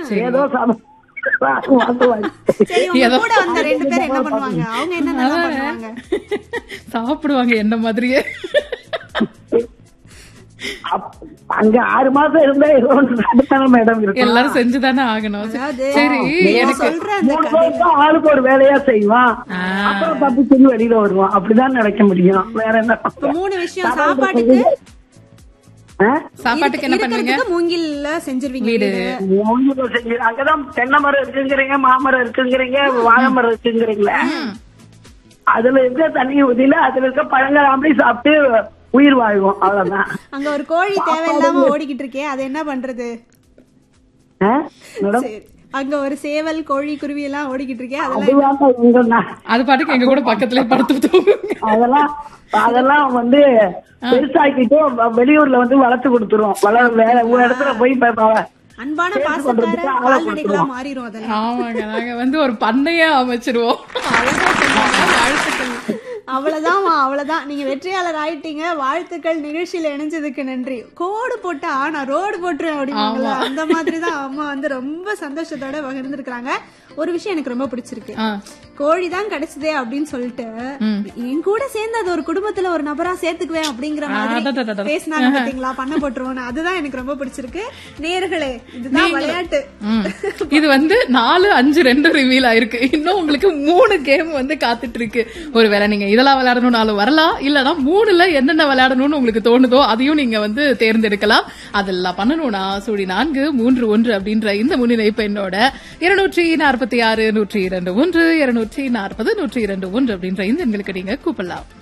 ஏதோ சாப்பிடுவாங்க சரி உங்க ஏதோ- கூட வந்த ரெண்டு பேர் என்ன பண்ணுவாங்க அவங்க என்ன பண்ணுவாங்க சாப்பிடுவாங்க என்ன மாதிரியே அப்- அங்க ஆறு மாசம் இருந்தா ஏதோ ஒன்று சாப்பிட்டாங்க மேடம் இருக்கும் எல்லாரும் செஞ்சுதானே ஆகணும் அதாவது சரி நீங்க எனக்கு சொல்ற அந்த மூணு கதை பேருக்கும் ஆளுக்கு ஒரு வேலையா செய்வான் அப்புறம் தப்பி சொல்லி வெளியில வருவான் அப்படிதான் நினைக்க முடியும் வேற என்ன இப்ப மூணு விஷயம் சாப்பாட்டுக்கு ஆ? சாப்பாட்டுக்கு என்ன பண்ணுவீங்க இருக்கிறதுக்கு மூங்கில்ல செஞ்சிருவீங்க வீடு வீடு மூங்கில செஞ்சு அங்கதான் தென்னை மரம் இருக்குங்கிறீங்க மாமரம் இருக்குங்கிறீங்க வாழை மரம் இருக்குங்கிறீங்களே அதுல இருக்க தண்ணி ஊதியில அதுல இருக்க பழங்கள் அப்படி சாப்பிட்டு உயிர் வாழ்வோம் அவ்வளவுதான் அங்க ஒரு கோழி தேவையில்லாம ஓடிக்கிட்டு இருக்கே அது என்ன பண்றது ஆ? மேடம் சரி. அங்க ஒரு சேவல் கோழி குருவி எல்லாம் ஓடிக்கிட்டு இருக்கே அதெல்லாம் அதுதான் உங்க நா- அது பாட்டுக்கு எங்க கூட பக்கத்துல படுத்து தூங்குங்க அதெல்லாம் அதெல்லாம் வந்து பெருசாக்கிட்டு வ- வெளியூர்ல வந்து வளர்த்து கொடுத்துருவோம் வள வேற ஒரு இடத்துல போய் ப- ப- அன்பான சேர்த்து பாசக்கார கொண்டதுக்கு ஆளை கால்நடைகளா மாறிடும் அதெல்லாம் ஆமாங்க நாங்க வந்து ஒரு பண்ணையே அமைச்சிருவோம் அழகா சொன்னீங்க. வாழ்த்துக்கள் அவ்வளவுதான்மா அவ்வளவுதான் நீங்க வெற்றியாளர் ஆயிட்டீங்க வாழ்த்துக்கள் நிகழ்ச்சியில இணைஞ்சதுக்கு நன்றி கோடு போட்டா நான் ரோடு போட்டுருவேன் அப்படின்னாங்களா அந்த மாதிரிதான் அம்மா வந்து ரொம்ப சந்தோஷத்தோட பகிர்ந்துருக்காங்க ஒரு விஷயம் எனக்கு ரொம்ப பிடிச்சிருக்கு ஆ. கோழி தான் கிடைச்சதே அப்படின்னு சொல்லிட்டு என் கூட சேர்ந்து அது ஒரு குடும்பத்துல ஒரு நபரா சேர்த்துக்குவேன் அப்படிங்கிற மாதிரி அடடடடட. பேசினாங்க பாத்தீங்களா பண்ண போட்டுருவோம் அதுதான் எனக்கு ரொம்ப பிடிச்சிருக்கு நேர்களே இதுதான் விளையாட்டு ம். இது வந்து நாலு அஞ்சு ரெண்டு ரிவீல் ஆயிருக்கு இன்னும் உங்களுக்கு மூணு கேம் வந்து காத்துட்டு இருக்கு ஒருவேளை நீங்க இதெல்லாம் விளையாடணும்னாலும் வரலாம் இல்லனா மூணுல என்னென்ன விளையாடணும்னு உங்களுக்கு தோணுதோ அதையும் நீங்க வந்து தேர்ந்தெடுக்கலாம் அதெல்லாம் பண்ணணும்னா சுழி நான்கு மூன்று ஒன்று அப்படின்ற இந்த முன்னிணைப்பு என்னோட இருநூற்றி நாற்பத்தி ஆறு நூற்றி இரண்டு ஒன்று இருநூற்றி நாற்பது நூற்றி இரண்டு ஒன்று அப்படின்ற இந்த எண்களுக்கு நீங்க கூப்பிடலாம்